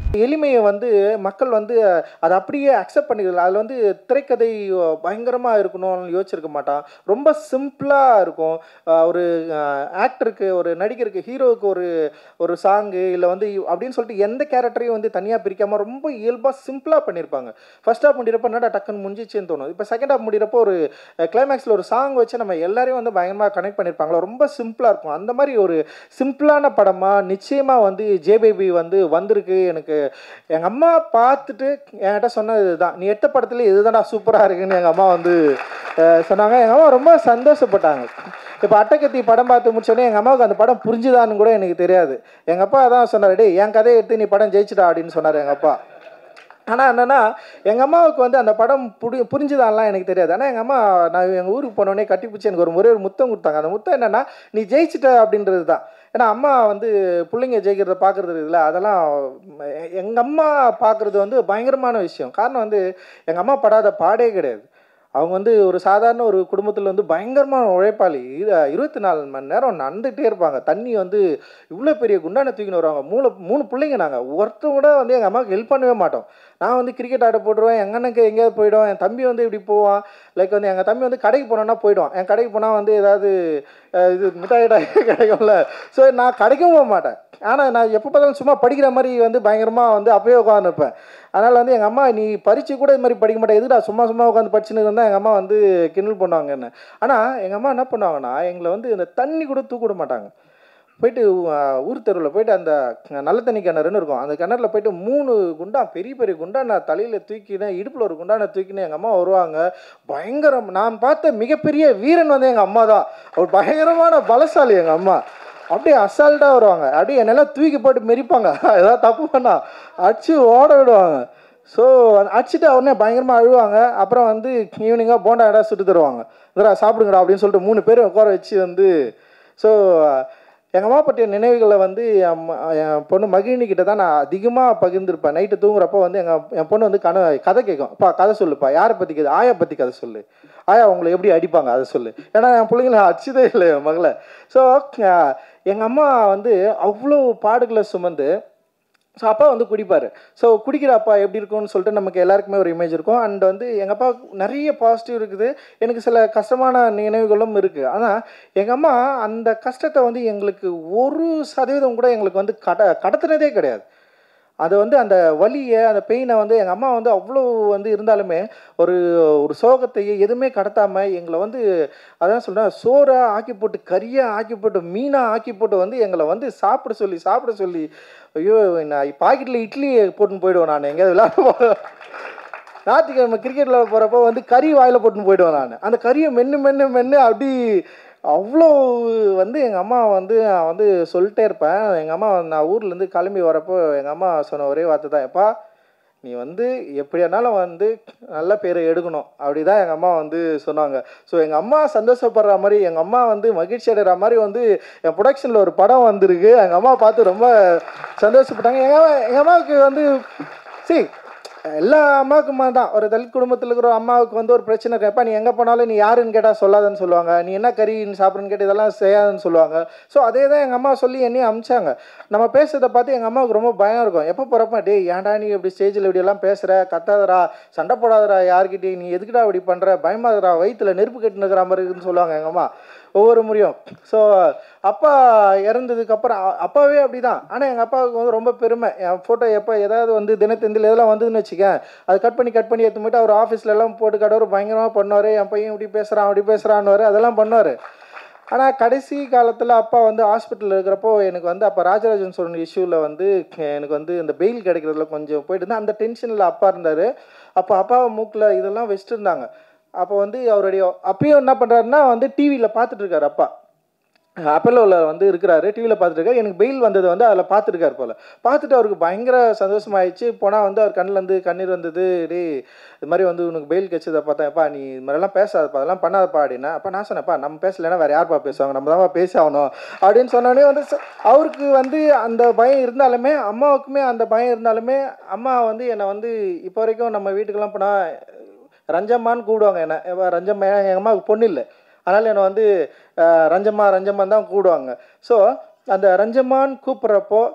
எளிமையை வந்து மக்கள் வந்து அதை அப்படியே அக்செப்ட் பண்ணிக்கிறது அதில் வந்து திரைக்கதை பயங்கரமாக இருக்கணும்னு யோசிச்சிருக்க மாட்டான் ரொம்ப சிம்பிளாக இருக்கும் அஹ் ஒரு ஆக்டருக்கு ஒரு நடிகருக்கு ஹீரோவுக்கு ஒரு ஒரு சாங்கு இல்லை வந்து அப்படின்னு சொல்லிட்டு எந்த கேரக்டரையும் வந்து தனியாக பிரிக்காமல் ரொம்ப இயல்பாக சிம்பிளாக பண்ணியிருப்பாங்க ஃபர்ஸ்ட் ஹாஃப் முடிகிறப்ப என்னடா டக்குன்னு முடிஞ்சிச்சுன்னு தோணும் இப்போ செகண்ட் ஹாஃப் முடிகிறப்போ ஒரு கிளைமேக்ஸில் ஒரு சாங் வச்சு நம்ம எல்லாரையும் வந்து பயங்கரமாக கனெக்ட் பண்ணியிருப்பாங்களா ரொம்ப சிம்பிளாக இருக்கும் அந்த மாதிரி ஒரு சிம்பிளான படமாக நிச்சயமாக வந்து ஜே பேபி வந்து வந்திருக்கு எனக்கு எங்கள் அம்மா பார்த்துட்டு என்கிட்ட சொன்னது இதுதான் நீ எட்ட படத்துல இதுதான்டா சூப்பராக இருக்குன்னு எங்கள் அம்மா வந்து அஹ், சொன்னாங்க எங்கள் அம்மா ரொம்ப சந்தோஷப்பட்டாங்க இப்போ அட்டக்கத்தி படம் பார்த்து முடிச்சோடனே எங்கள் அம்மாவுக்கு அந்த படம் புரிஞ்சுதான்னு கூட எனக்கு தெரியாது எங்கள் அப்பா அதான் சொன்னார் டேய் என் கதையை எடுத்து நீ படம் ஜெயிச்சிடா அப்படின்னு சொன்னார் எங்கள் அப்பா ஆனால் என்னென்னா எங்கள் அம்மாவுக்கு வந்து அந்த படம் புரி புரிஞ்சுதான்லாம் எனக்கு தெரியாது ஆனால் எங்கள் அம்மா நான் எங்கள் ஊருக்கு போனோடனே கட்டிப்பிடிச்சி எனக்கு ஒரு ஒரே ஒரு முத்தம் கொடுத்தாங்க அந்த முத்தம் என்னென்னா நீ ஜெயிச்சிட்ட அப்படின்றது தான் ஏன்னா அம்மா வந்து பிள்ளைங்க ஜெயிக்கிறத பார்க்குறது இருக்குல்ல அதெல்லாம் எங்கள் அம்மா பார்க்குறது வந்து பயங்கரமான விஷயம் காரணம் வந்து எங்கள் அம்மா படாத பாடே கிடையாது அவங்க வந்து ஒரு சாதாரண ஒரு குடும்பத்தில் வந்து பயங்கரமான உழைப்பாளி இரு- இருபத்தி நாலு மணி நேரம் நடந்துகிட்டே இருப்பாங்க தண்ணி வந்து இவ்வளோ பெரிய குண்டானை தூக்கின்னு வருவாங்க மூணு மூணு பிள்ளைங்க நாங்கள் ஒருத்தர் கூட வந்து எங்கள் அம்மாவுக்கு ஹெல்ப் பண்ணவே மாட்டோம் நான் வந்து கிரிக்கெட் ஆட போட்டுருவேன் எங்கள் அண்ணனுக்கு எங்கேயாவது போயிடும் என் தம்பி வந்து இப்படி போவான் லைக் வந்து எங்கள் தம்பி வந்து கடைக்கு போனோன்னா போயிடுவான் என் கடைக்கு போனால் வந்து ஏதாவது அஹ், இது மிட்டாய் கிட்டாய் கிடைக்கும்ல ஸோ நான் கடைக்கும் போக மாட்டேன் ஆனால் நான் எப்போ பார்த்தாலும் சும்மா படிக்கிற மாதிரி வந்து பயங்கரமாக வந்து அப்பயே உட்காந்துருப்பேன் அதனால் வந்து எங்கள் அம்மா நீ பரிச்சு கூட இது மாதிரி படிக்க மாட்டேன் எதுடா சும்மா சும்மா உட்காந்து படிச்சுன்னு இருந்தால் எங்கள் அம்மா வந்து கிண்டல் பண்ணுவாங்க என்ன ஆனால் எங்கள் அம்மா என்ன பண்ணுவாங்கன்னா எங்களை வந்து இந்த தண்ணி கூட தூக்க விட மாட்டாங்க போயிட்டு அஹ், ஊர் தெருவில் போயிட்டு அந்த நல்ல தண்ணி கிணறுன்னு இருக்கும் அந்த கிணறுல போயிட்டு மூணு குண்டா பெரிய பெரிய குண்டா நான் தலையில் தூக்கினேன் இடுப்பில் ஒரு குண்டானை தூக்கினேன் எங்கள் அம்மா வருவாங்க பயங்கரம் நான் பார்த்த மிகப்பெரிய வீரன் வந்து எங்கள் அம்மா தான் அவர் பயங்கரமான பலசாலி எங்கள் அம்மா அப்படியே அசால்ட்டாக வருவாங்க அப்படியே என்னெல்லாம் தூக்கி போட்டு மெரிப்பாங்க ஏதாவது தப்பு பண்ணா அடிச்சு ஓட விடுவாங்க ஸோ அடிச்சுட்டு உடனே பயங்கரமாக அழுவாங்க அப்புறம் வந்து ஈவினிங்காக போண்டா இடம் சுட்டு தருவாங்க இதரா சாப்பிடுங்கடா அப்படின்னு சொல்லிட்டு மூணு பேரும் உட்கார வச்சு வந்து ஸோ எங்கள் அம்மா பற்றிய நினைவுகளை வந்து என் அம்மா- என் பொண்ணு மகிழினி கிட்ட தான் நான் அதிகமாக பகிர்ந்திருப்பேன் நைட்டு தூங்குறப்போ வந்து எங்கள் என் பொண்ணு வந்து கன கதை கேட்கும் அப்பா கதை சொல்லுப்பா யாரை பற்றி கதை ஆயா பற்றி கதை சொல்லு ஆயா உங்களை எப்படி அடிப்பாங்க அதை சொல்லு ஏன்னா என் பிள்ளைங்கள அடிச்சதே இல்லை என் மகளை ஸோ எங்கள் அம்மா வந்து அவ்வளோ பாடுகளை சுமந்து ஸோ அப்பா வந்து குடிப்பார் ஸோ குடிக்கிற அப்பா எப்படி இருக்கும்னு சொல்லிட்டு நமக்கு எல்லாருக்குமே ஒரு இமேஜ் இருக்கும் அண்ட் வந்து எங்கள் அப்பா நிறைய பாசிட்டிவ் இருக்குது எனக்கு சில கஷ்டமான நினைவுகளும் இருக்குது ஆனால் எங்கள் அம்மா அந்த கஷ்டத்தை வந்து எங்களுக்கு ஒரு சதவீதம் கூட எங்களுக்கு வந்து கட கடத்துனதே கிடையாது அது வந்து அந்த வலியை அந்த பெயினை வந்து எங்கள் அம்மா வந்து அவ்வளோ வந்து இருந்தாலுமே ஒரு ஒரு சோகத்தையே எதுவுமே கடத்தாமல் எங்களை வந்து அதான் சொல்கிறேன் சோறை ஆக்கி போட்டு கறியாக ஆக்கி போட்டு மீனாக ஆக்கி போட்டு வந்து எங்களை வந்து சாப்பிட சொல்லி சாப்பிட சொல்லி ஐயோ நான் பாக்கெட்டில் இட்லி போட்டுன்னு போயிடுவேன் நான் எங்கேயாவது விளையாட போ ஞாயிற்றுக்கிழமை கிரிக்கெட்டில் போகிறப்போ வந்து கறி வாயில் போட்டுன்னு போயிடுவேன் நான் அந்த கறியை மென்று மென்று மென்று அப்படி அவ்வளோ வந்து எங்கள் அம்மா வந்து நான் வந்து சொல்லிட்டே இருப்பேன் எங்கள் அம்மா நான் ஊர்லேருந்து கிளம்பி வரப்போ எங்கள் அம்மா சொன்ன ஒரே வார்த்தை தான் எப்பா நீ வந்து எப்படியானாலும் வந்து நல்ல பேரை எடுக்கணும் அப்படி தான் எங்கள் அம்மா வந்து சொன்னாங்க ஸோ எங்கள் அம்மா சந்தோஷப்படுற மாதிரி எங்கள் அம்மா வந்து மகிழ்ச்சி அடைகிற மாதிரி வந்து என் ப்ரொடக்ஷனில் ஒரு படம் வந்திருக்கு எங்கள் அம்மா பார்த்து ரொம்ப சந்தோஷப்பட்டாங்க எங்கள் அம்மா எங்கள் அம்மாவுக்கு வந்து சரி எல்லா அம்மாவுக்குமா தான் ஒரு தலித் குடும்பத்தில் இருக்கிற அம்மாவுக்கு வந்து ஒரு பிரச்சனை இருக்கு எப்பா நீ எங்கே போனாலும் நீ யாருன்னு கேட்டால் சொல்லாதன்னு சொல்லுவாங்க நீ என்ன கறி நீ சாப்பிட்றன்னு கேட்டு இதெல்லாம் செய்யாதுன்னு சொல்லுவாங்க ஸோ அதே தான் எங்கள் அம்மா சொல்லி என்னையும் அமிச்சாங்க நம்ம பேசுறதை பார்த்து எங்கள் அம்மாவுக்கு ரொம்ப பயம் இருக்கும் எப்போ போகிறப்ப டேய் ஏன்டா நீ இப்படி ஸ்டேஜில் இப்படி எல்லாம் பேசுகிற கத்தாதடா சண்டை போடாதடா யார்கிட்டயும் நீ எதுக்குடா இப்படி பண்ணுற பயமாதடா வயிற்றுல நெருப்பு கட்டின்னு இருக்கிற மாதிரி இருக்குன்னு சொல்லுவாங்க எங்கள் அம்மா ஒவ்வொரு முறையும் ஸோ அப்பா இறந்ததுக்கப்புறம் அப்பாவே அப்படி தான் ஆனால் எங்கள் அப்பாவுக்கு வந்து ரொம்ப பெருமை என் ஃபோட்டோ எப்போ ஏதாவது வந்து தினத்தந்தில் இதெல்லாம் வந்ததுன்னு வச்சுக்கேன் அது கட் பண்ணி கட் பண்ணி எடுத்து போயிட்டு அவர் ஆஃபீஸ்ல எல்லாம் போட்டு கடவுள் பயங்கரமாக பண்ணுவார் என் பையன் இப்படி பேசுகிறான் அப்படி பேசுகிறான்னு அதெல்லாம் பண்ணுவார் ஆனால் கடைசி காலத்தில் அப்பா வந்து ஹாஸ்பிட்டலில் இருக்கிறப்போ எனக்கு வந்து அப்போ ராஜராஜன் சொன்ன இஷ்யூவில் வந்து எனக்கு வந்து இந்த பெயில் கிடைக்கிறதுல கொஞ்சம் போயிட்டு இருந்தேன் அந்த டென்ஷனில் அப்பா இருந்தார் அப்போ அப்பா மூக்கில் இதெல்லாம் வச்சுட்டு இருந்தாங்க அப்போ வந்து அவருடைய அப்பயும் என்ன பண்ணுறாருன்னா வந்து டிவியில் பார்த்துட்டு இருக்காரு அப்பா அப்பல்லோவில் வந்து இருக்கிறாரு டிவியில் பார்த்துட்டு இருக்காரு எனக்கு பெயில் வந்தது வந்து அதில் பார்த்துருக்காரு போல் பார்த்துட்டு அவருக்கு பயங்கர சந்தோஷமாயிடுச்சு போனால் வந்து அவர் கண்ணிலேருந்து கண்ணீர் வந்தது டேய் இது மாதிரி வந்து உனக்கு பெயில் கிடைச்சதை பார்த்தேன்ப்பா நீ இது மாதிரிலாம் பேசாதப்பா அதெல்லாம் பண்ணாதப்பா அப்படின்னா அப்போ நான் சொன்னேன்ப்பா நம்ம பேசலைன்னா வேறு யார்ப்பா பேசுவாங்க நம்ம தான் பேசி ஆகணும் அப்படின்னு சொன்னோடனே வந்து ச- அவருக்கு வந்து அந்த பயம் இருந்தாலுமே அம்மாவுக்குமே அந்த பயம் இருந்தாலுமே அம்மா வந்து என்னை வந்து இப்போ வரைக்கும் நம்ம வீட்டுக்கெல்லாம் போனால் ரஞ்சம்மான்னு கூப்பிடுவாங்க என்ன எப்ப ரஞ்சம்மா எங்கள் அம்மாவுக்கு பொண்ணு இல்லை அதனால் என்னை வந்து அஹ், ரஞ்சம்மா ரஞ்சம்மான்னு தான் கூப்பிடுவாங்க ஸோ அந்த ரஞ்சம்மான்னு கூப்பிட்றப்போ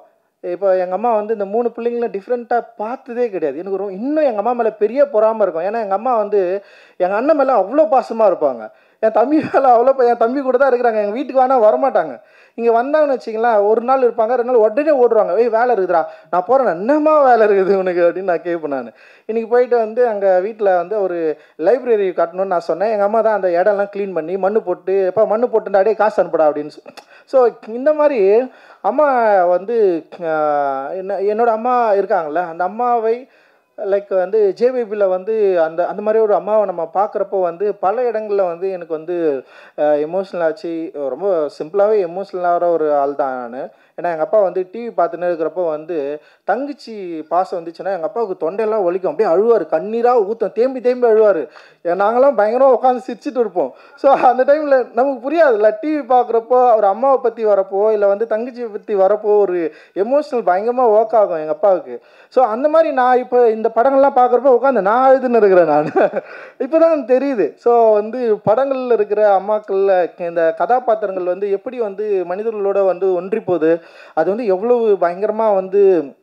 இப்போ எங்கள் அம்மா வந்து இந்த மூணு பிள்ளைங்களும் டிஃப்ரெண்ட்டாக பார்த்ததே கிடையாது எனக்கு ரொம்ப இன்னும் எங்கள் அம்மா மேலே பெரிய பொறாமல் இருக்கும் ஏன்னா எங்கள் அம்மா வந்து எங்கள் அண்ணன் மேலே அவ்வளோ பாசமாக இருப்பாங்க என் தம்பி மேலே அவ்வளோ பா- என் தம்பி கூட தான் இருக்கிறாங்க எங்கள் வீட்டுக்கு வேணால் வரமாட்டாங்க இங்கே வந்தாங்கன்னு வச்சிங்களேன் ஒரு நாள் இருப்பாங்க ரெண்டு நாள் உடனே ஓடுவாங்க ஏய் வேலை இருக்குதுடா நான் போகிறேன் என்னம்மா வேலை இருக்குது உனக்கு அப்படின்னு நான் கேட்பேன் நான் இன்றைக்கி போயிட்டு வந்து அங்கே வீட்டில் வந்து ஒரு லைப்ரரி கட்டணும்னு நான் சொன்னேன் எங்கள் அம்மா தான் அந்த இடம்லாம் க்ளீன் பண்ணி மண்ணு போட்டு எப்போ மண்ணு போட்டுண்டா அடே காசு அனுப்புடா அப்படின்னு ஸோ இந்த மாதிரி அம்மா வந்து ஆஹ், என்ன என்னோட அம்மா இருக்காங்கல்ல அந்த அம்மாவை லைக் வந்து ஜேபிபியில் வந்து அந்த அந்த மாதிரி ஒரு அம்மாவை நம்ம பார்க்குறப்போ வந்து பல இடங்களில் வந்து எனக்கு வந்து எமோஷ்னல் ஆச்சு ரொம்ப சிம்பிளாகவே எமோஷ்னலாகிற ஒரு ஆள் தான் நான் ஏன்னா எங்கள் அப்பா வந்து டிவி பார்த்துன்னு இருக்கிறப்போ வந்து தங்கச்சி பாசம் வந்துச்சுன்னா எங்கள் அப்பாவுக்கு தொண்டையெல்லாம் ஒலிக்கும் அப்படியே அழுவார் கண்ணீராக ஊற்றும் தேம்பி தேம்பி அழுவார் நாங்களாம் பயங்கரமாக உட்காந்து சிரிச்சிட்டு இருப்போம் ஸோ அந்த டைமில் நமக்கு புரியாதுல்ல டிவி பார்க்குறப்போ ஒரு அம்மாவை பற்றி வரப்போ இல்லை வந்து தங்கச்சியை பற்றி வரப்போ ஒரு எமோஷ்னல் பயங்கரமாக ஒர்க் ஆகும் எங்கள் அப்பாவுக்கு ஸோ அந்த மாதிரி நான் இப்போ இந்த படங்கள்லாம் பார்க்குறப்போ உட்காந்து நான் அழுதுன்னு இருக்கிறேன் நான் இப்போ தான் தெரியுது ஸோ வந்து படங்களில் இருக்கிற அம்மாக்களில் இந்த கதாபாத்திரங்கள் வந்து எப்படி வந்து மனிதர்களோட வந்து ஒன்றி போகுது அது வந்து எவ்வளவு பயங்கரமாக வந்து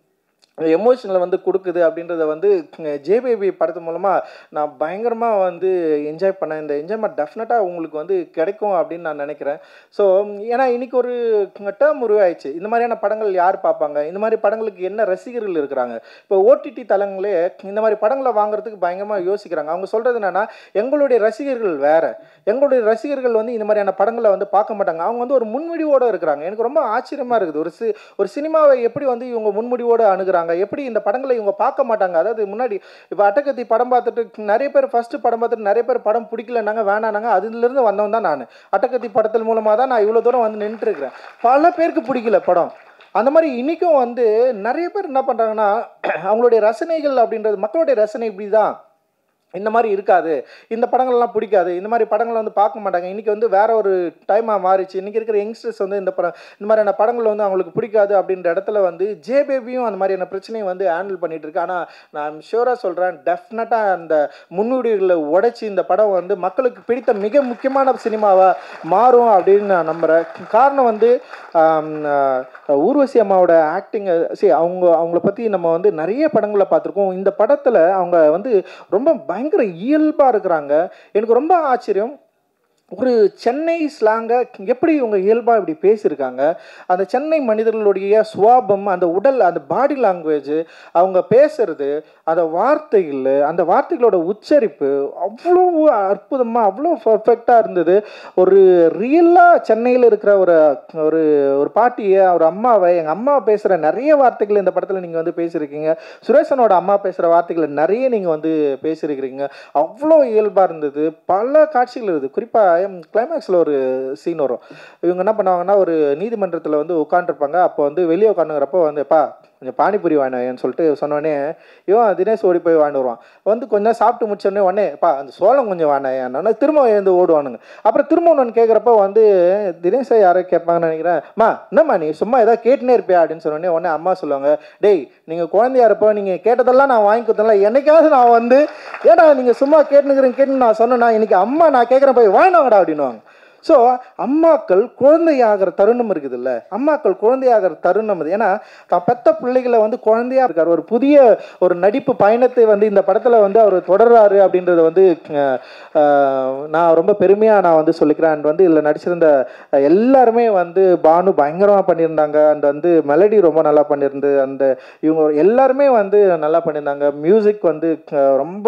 எமோஷனில் வந்து கொடுக்குது அப்படின்றத வந்து ஜே பேபி படத்து மூலமாக நான் பயங்கரமாக வந்து என்ஜாய் பண்ணேன் இந்த என்ஜாய்மெண்ட் டெஃபினட்டாக உங்களுக்கு வந்து கிடைக்கும் அப்படின்னு நான் நினைக்கிறேன் ஸோ ஏன்னா இன்னைக்கு ஒரு டேர்ம் உருவாயிடுச்சு இந்த மாதிரியான படங்கள் யார் பார்ப்பாங்க இந்த மாதிரி படங்களுக்கு என்ன ரசிகர்கள் இருக்கிறாங்க இப்போ ஓடிடி தளங்களே இந்த மாதிரி படங்களை வாங்குறதுக்கு பயங்கரமாக யோசிக்கிறாங்க அவங்க சொல்கிறது என்னன்னா எங்களுடைய ரசிகர்கள் வேற எங்களுடைய ரசிகர்கள் வந்து இந்த மாதிரியான படங்களை வந்து பார்க்க மாட்டாங்க அவங்க வந்து ஒரு முன்முடிவோடு இருக்கிறாங்க எனக்கு ரொம்ப ஆச்சரியமாக இருக்குது ஒரு சி ஒரு சினிமாவை எப்படி வந்து இவங்க முன்முடிவோடு அணுகுறாங்க எப்படி இந்த படங்களை இவங்க பார்க்க மாட்டாங்க அதாவது முன்னாடி இப்போ அட்டகத்தி படம் பார்த்துட்டு நிறைய பேர் ஃபர்ஸ்ட் படம் பார்த்துட்டு நிறைய பேர் படம் பிடிக்கலனாங்க வேணானாங்க அதுலேருந்து வந்தவன் தான் நான் அட்டகத்தி படத்தின் மூலமாக தான் நான் இவ்வளோ தூரம் வந்து நின்றுருக்கிறேன் பல பேருக்கு பிடிக்கல படம் அந்த மாதிரி இன்றைக்கும் வந்து நிறைய பேர் என்ன பண்ணுறாங்கன்னா அவங்களுடைய ரசனைகள் அப்படின்றது மக்களுடைய ரசனை இப்படி தான் இந்த மாதிரி இருக்காது இந்த படங்கள்லாம் பிடிக்காது இந்த மாதிரி படங்களை வந்து பார்க்க மாட்டாங்க இன்றைக்கி வந்து வேற ஒரு டைமாக மாறிச்சு இன்றைக்கி இருக்கிற யங்ஸ்டர்ஸ் வந்து இந்த படம் இந்த மாதிரியான படங்கள் வந்து அவங்களுக்கு பிடிக்காது அப்படின்ற இடத்துல வந்து ஜே பேபியும் அந்த மாதிரியான பிரச்சனையை வந்து ஹேண்டில் பண்ணிட்டு இருக்கு ஆனால் நான் ஷூராக சொல்கிறேன் டெஃபினட்டாக அந்த முன்னுரிகளை உடைச்சி இந்த படம் வந்து மக்களுக்கு பிடித்த மிக முக்கியமான சினிமாவாக மாறும் அப்படின்னு நான் நம்புகிறேன் காரணம் வந்து ஆம், ஆஹ், ஊர்வசி அம்மாவோட ஆக்டிங் சரி அவங்க அவங்கள பற்றி நம்ம வந்து நிறைய படங்களை பார்த்துருக்கோம் இந்த படத்தில் அவங்க வந்து ரொம்ப பயங்கர இயல்பாக இருக்கிறாங்க எனக்கு ரொம்ப ஆச்சரியம் ஒரு சென்னை ஸ்லாங்கை எப்படி இவங்க இயல்பாக இப்படி பேசியிருக்காங்க அந்த சென்னை மனிதர்களுடைய சுவாபம் அந்த உடல் அந்த பாடி லாங்குவேஜ் அவங்க பேசுறது அந்த வார்த்தைகள் அந்த வார்த்தைகளோட உச்சரிப்பு அவ்வளோ அற்புதமாக அவ்வளோ பர்ஃபெக்டாக இருந்தது ஒரு ரியலாக சென்னையில் இருக்கிற ஒரு ஒரு ஒரு பாட்டியை ஒரு அம்மாவை எங்கள் அம்மா பேசுகிற நிறைய வார்த்தைகள் இந்த படத்தில் நீங்கள் வந்து பேசியிருக்கீங்க சுரேஷனோட அம்மா பேசுகிற வார்த்தைகளை நிறைய நீங்கள் வந்து பேசியிருக்கிறீங்க அவ்வளோ இயல்பாக இருந்தது பல காட்சிகள் இருக்குது குறிப்பாக கிளைமேக்ஸில் ஒரு சீன் வரும் இவங்க என்ன பண்ணுவாங்கன்னா ஒரு நீதிமன்றத்தில் வந்து உட்காந்துருப்பாங்க அப்போ வந்து வெளியே உட்காந்துங்கிறப்போ வந்து எப்பா கொஞ்சம் பானிபூரி வாங்கினேன்னு சொல்லிட்டு சொன்னோடனே இவன் தினேஷ் ஓடி போய் வாங்கிட்டு வருவான் வந்து கொஞ்சம் சாப்பிட்டு முடிச்சோடனே உடனே பா அந்த சோளம் கொஞ்சம் வாங்கினேன் திரும்ப எழுந்து ஓடுவானுங்க அப்புறம் திரும்ப ஒன்று கேட்குறப்ப வந்து தினேஷை யாரோ கேட்பாங்கன்னு நினைக்கிறேன் அம்மா என்னம்மா நீ சும்மா ஏதாவது கேட்டுனே இருப்பியா அப்படின்னு சொன்னோடனே உடனே அம்மா சொல்லுவாங்க டேய் நீங்கள் குழந்தையா இருப்போ நீங்கள் கேட்டதெல்லாம் நான் வாங்கி கொடுத்தல என்னைக்காவது நான் வந்து ஏடா நீங்கள் சும்மா கேட்டுனுக்கிறேன் கேட்டுன்னு நான் சொன்னேன்னா இன்னைக்கு அம்மா நான் கேட்குறேன் போய் வாங்கினாங்கடா அப்படின்னுவாங்க ஸோ அம்மாக்கள் குழந்தையாகிற தருணம் இருக்குதுல்ல அம்மாக்கள் குழந்தையாகிற தருணம் அது ஏன்னா தான் பெத்த பிள்ளைகளை வந்து குழந்தையா இருக்கார் ஒரு புதிய ஒரு நடிப்பு பயணத்தை வந்து இந்த படத்தில் வந்து அவர் தொடர்றாரு அப்படின்றத வந்து அஹ், அஹ், நான் ரொம்ப பெருமையாக நான் வந்து சொல்லிக்கிறேன் அண்ட் வந்து இதில் நடிச்சிருந்த எல்லாருமே வந்து பானு பயங்கரமாக பண்ணியிருந்தாங்க அண்ட் வந்து மெலடி ரொம்ப நல்லா பண்ணியிருந்து அந்த இவங்க எல்லாருமே வந்து நல்லா பண்ணியிருந்தாங்க மியூசிக் வந்து அஹ், ரொம்ப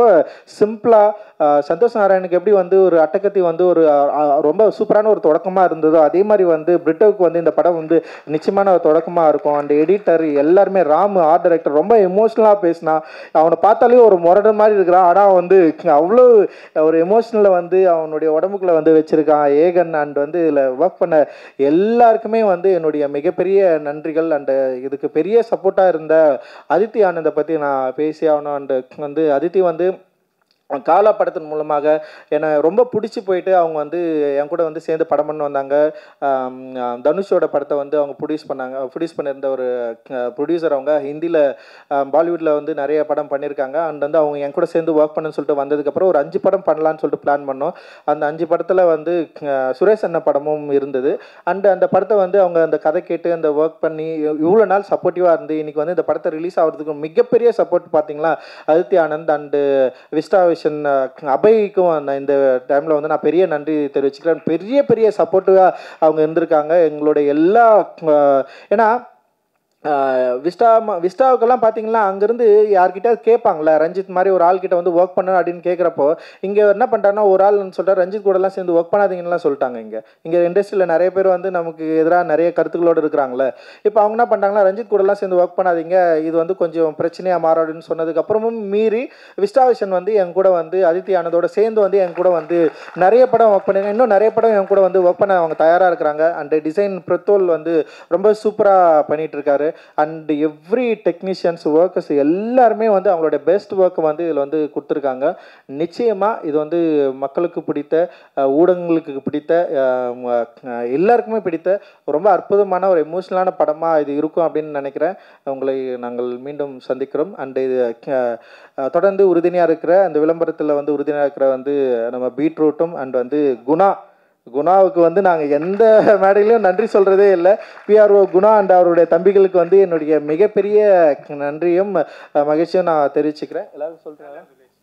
சிம்பிளாக சந்தோஷ் நாராயணுக்கு எப்படி வந்து ஒரு அட்டக்கத்தி வந்து ஒரு அஹ், ரொம்ப சூப்பரான ஒரு தொடக்கமாக இருந்ததோ அதே மாதிரி வந்து பிரிட்டோவுக்கு வந்து இந்த படம் வந்து நிச்சயமான ஒரு தொடக்கமாக இருக்கும் அண்ட் எடிட்டர் எல்லாருமே ராம் ஆர்ட் டைரக்டர் ரொம்ப எமோஷ்னலாக பேசினா அவனை பார்த்தாலே ஒரு முரடு மாதிரி இருக்கிறான் ஆனால் வந்து அவ்வளோ ஒரு எமோஷனலில் வந்து அவனுடைய உடம்புக்குள்ள வந்து வச்சிருக்கான் ஏகன் அண்ட் வந்து இதில் ஒர்க் பண்ண எல்லாருக்குமே வந்து என்னுடைய மிகப்பெரிய நன்றிகள் அண்ட் இதுக்கு பெரிய சப்போர்ட்டாக இருந்த அதித்தி ஆனந்தை பற்றி நான் பேசி ஆகணும் அண்ட் வந்து அதித்தி வந்து காலா படத்தின் மூலமாக என்னை ரொம்ப பிடிச்சி போயிட்டு அவங்க வந்து என் கூட வந்து சேர்ந்து படம் பண்ண வந்தாங்க ஆம், ஆ, தனுஷோட படத்தை வந்து அவங்க ப்ரொடியூஸ் பண்ணாங்க ப்ரொடியூஸ் பண்ணியிருந்த ஒரு ப்ரொடியூசர் அவங்க ஹிந்தியில் பாலிவுட்டில் வந்து நிறைய படம் பண்ணியிருக்காங்க அண்ட் வந்து அவங்க என் கூட சேர்ந்து ஒர்க் பண்ணுன்னு சொல்லிட்டு வந்ததுக்கப்புறம் ஒரு அஞ்சு படம் பண்ணலான்னு சொல்லிட்டு பிளான் பண்ணோம் அந்த அஞ்சு படத்தில் வந்து ஆ, சுரேஷ் அண்ணா படமும் இருந்தது அண்ட் அந்த படத்தை வந்து அவங்க அந்த கதை கேட்டு அந்த ஒர்க் பண்ணி இவ்வளோ நாள் சப்போர்ட்டிவாக இருந்து இன்னைக்கு வந்து இந்த படத்தை ரிலீஸ் ஆகிறதுக்கு மிகப்பெரிய சப்போர்ட் பார்த்தீங்களா Aditi Anand and Vista Vision அபய்க்கும் அந்த இந்த டைமில் வந்து நான் பெரிய நன்றி தெரிவிச்சுக்கிறேன் பெரிய பெரிய சப்போர்ட்டிவாக அவங்க இருந்திருக்காங்க எங்களுடைய எல்லா அஹ், ஏன்னா ஆஹ் விஸ்டா ம- விஸ்டாவுக்கெல்லாம் பார்த்தீங்கன்னா அங்கேருந்து யார்கிட்ட கேட்பாங்களே ரஞ்சித் மாதிரி ஒரு ஆள்கிட்ட வந்து ஒர்க் பண்ணணும் அப்படின்னு கேட்குறப்போ இங்கே என்ன பண்ணுறாங்கன்னா ஒரு ஆள் சொல்லிட்டு ரஞ்சித் கூடலாம் சேர்ந்து ஒர்க் பண்ணாதீங்கன்னுலாம் சொல்லிட்டாங்க இங்கே இங்கே இண்டஸ்ட்ரியில் நிறைய பேர் வந்து நமக்கு எதிராக நிறைய கருத்துக்களோடு இருக்கிறாங்களே இப்போ அவங்க என்ன பண்ணுறாங்கன்னா ரஞ்சித் கூடலாம் சேர்ந்து ஒர்க் பண்ணாதீங்க இது வந்து கொஞ்சம் பிரச்சனையாக மாறாடுன்னு சொன்னதுக்கப்புறமும் மீறி விஸ்டா விஷன் வந்து என் கூட வந்து அதித்தி ஆனந்தோட சேர்ந்து வந்து என் கூட வந்து நிறைய படம் ஒர்க் பண்ணுங்க இன்னும் நிறைய படம் என் கூட வந்து ஒர்க் பண்ண அவங்க தயாராக இருக்கிறாங்க அண்ட் டிசைன் பிரத்தோல் வந்து ரொம்ப சூப்பராக பண்ணிட்டு இருக்காரு அண்ட் எவ்ரி டெக்னீஷியன்ஸ் ஒர்க்கர்ஸ் எல்லாருமே வந்து அவங்களோட பெஸ்ட் ஒர்க்கை வந்து இதில் வந்து கொடுத்துருக்காங்க நிச்சயமாக இது வந்து மக்களுக்கு பிடித்த அஹ், ஊடகங்களுக்கு பிடித்த அஹ், ம- அஹ், எல்லாருக்குமே பிடித்த ரொம்ப அற்புதமான ஒரு எமோஷனலான படமாக இது இருக்கும் அப்படின்னு நினைக்கிறேன் உங்களை நாங்கள் மீண்டும் சந்திக்கிறோம் அண்ட் இது அஹ், அஹ், தொடர்ந்து உறுதுணையாக இருக்கிற அந்த விளம்பரத்தில் வந்து உறுதுணையாக இருக்கிற வந்து நம்ம பீட்ரூட்டும் அண்ட் வந்து குணா குணாவுக்கு வந்து நாங்கள் எந்த மேடையிலையும் நன்றி சொல்கிறதே இல்லை பிஆர்ஓ குணா அண்ட் அவருடைய தம்பிகளுக்கு வந்து என்னுடைய மிகப்பெரிய நன்றியும் அஹ், மகிழ்ச்சியும் நான் தெரிவிச்சுக்கிறேன் எல்லாரும் சொல்கிறாங்க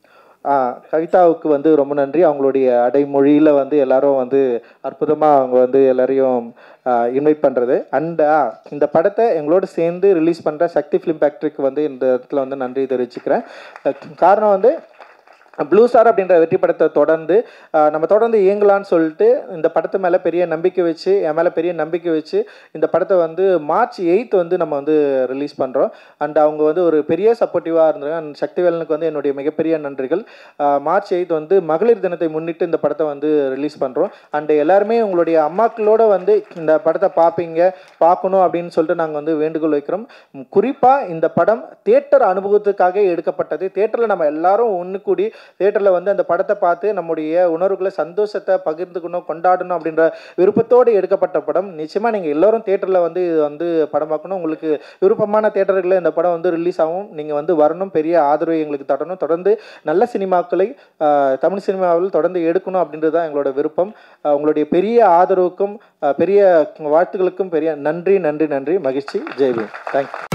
ஆ கவிதாவுக்கு வந்து ரொம்ப நன்றி அவங்களுடைய அடைமொழியில் வந்து எல்லாரும் வந்து அற்புதமாக அவங்க வந்து எல்லாரையும் இன்வைட் பண்ணுறது அண்ட் இந்த படத்தை எங்களோட சேர்ந்து ரிலீஸ் பண்ணுற சக்தி ஃபிலிம் ஃபேக்ட்ரிக்கு வந்து இந்த இடத்துல வந்து நன்றி தெரிவிச்சுக்கிறேன் அஹ், காரணம் வந்து ப்ளூ ஸ்டார் அப்படின்ற வெற்றி படத்தை தொடர்ந்து ஆஹ், நம்ம தொடர்ந்து இயங்கலான்னு சொல்லிட்டு இந்த படத்து மேலே பெரிய நம்பிக்கை வச்சு என் மேலே பெரிய நம்பிக்கை வச்சு இந்த படத்தை வந்து மார்ச் எயித் வந்து நம்ம வந்து ரிலீஸ் பண்ணுறோம் அண்ட் அவங்க வந்து ஒரு பெரிய சப்போர்ட்டிவாக இருந்தாங்க அண்ட் சக்திவேலனுக்கு வந்து என்னுடைய மிகப்பெரிய நன்றிகள் ஆஹ், மார்ச் எயித் வந்து மகளிர் தினத்தை முன்னிட்டு இந்த படத்தை வந்து ரிலீஸ் பண்ணுறோம் அண்ட் எல்லாருமே உங்களுடைய அம்மாக்களோட வந்து இந்த படத்தை பார்ப்பீங்க பார்க்கணும் அப்படின்னு சொல்லிட்டு நாங்கள் வந்து வேண்டுகோள் வைக்கிறோம் குறிப்பாக இந்த படம் தியேட்டர் அனுபவத்துக்காக எடுக்கப்பட்டது தியேட்டரில் நம்ம எல்லாரும் ஒன்று கூடி தியேட்டரில் வந்து அந்த படத்தை பார்த்து நம்முடைய உணர்வுகளை சந்தோஷத்தை பகிர்ந்துக்கணும் கொண்டாடணும் அப்படின்ற விருப்பத்தோடு எடுக்கப்பட்ட படம் நிச்சயமாக நீங்கள் எல்லோரும் தியேட்டரில் வந்து இது வந்து படம் பார்க்கணும் உங்களுக்கு விருப்பமான தியேட்டர்களில் இந்த படம் வந்து ரிலீஸ் ஆகும் நீங்கள் வந்து வரணும் பெரிய ஆதரவை எங்களுக்கு தரணும் தொடர்ந்து நல்ல சினிமாக்களை ஆஹ், தமிழ் சினிமாவில் தொடர்ந்து எடுக்கணும் அப்படின்றது தான் எங்களோட விருப்பம் ஆஹ், உங்களுடைய பெரிய ஆதரவுக்கும் ஆஹ், பெரிய வாழ்த்துக்களுக்கும் பெரிய நன்றி நன்றி நன்றி மகிழ்ச்சி ஜெய்பீம் தேங்க்யூ